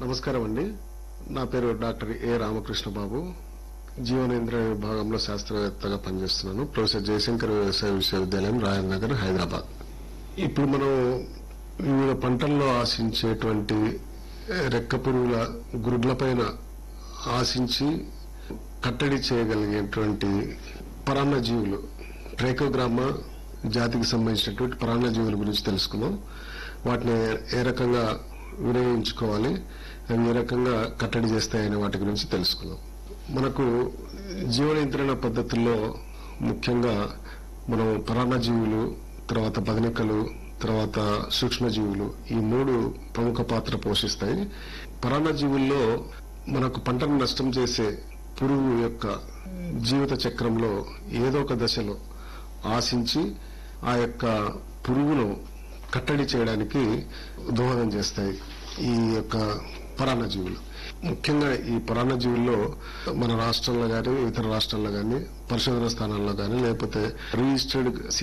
నమస్కారం అండి నా పేరు డాక్టర్ ఏ రామకృష్ణ బాబు జీవనేంద్ర విభాగంలో శాస్త్రవేత్తగా పనిచేస్తున్నాను ప్రొఫెసర్ జయశంకర్ వ్యవసాయ విశ్వవిద్యాలయం రాయల్ నగర్ హైదరాబాద్ ఇప్పుడు మనం వివిధ పంటల్లో ఆశించేటువంటి ఏ, రెక్క పురుగుల గురుడ్లపైన ఆశించి కట్టడి చేయగలిగేటువంటి పరాన్న జీవులు ట్రైకోగ్రామా జాతికి సంబంధించినటువంటి పరాన్న జీవుల గురించి తెలుసుకుందాం వాటిని ఏ రకంగా వినియోగించుకోవాలి అవి ఏ రకంగా కట్టడి చేస్తాయనే వాటి గురించి తెలుసుకుందాం మనకు జీవ నియంత్రణ పద్ధతుల్లో ముఖ్యంగా మనం పరాన్న జీవులు తర్వాత బదనికలు తర్వాత సూక్ష్మజీవులు ఈ మూడు ప్రముఖ పాత్ర పోషిస్తాయి పరాన్న జీవుల్లో మనకు పంటను నష్టం చేసే పురుగు యొక్క జీవిత చక్రంలో ఏదో ఒక దశలో ఆశించి ఆ యొక్క పురుగును కట్టడి చేయడానికి దోహదం చేస్తాయి ఈ యొక్క పరాన్నజీవులు ముఖ్యంగా ఈ పరాన్నజీవుల్లో మన రాష్ట్రంలో కానీ ఇతర రాష్ట్రాల్లో కానీ పరిశోధన స్థానాల్లో కానీ లేకపోతే రిజిస్టర్డ్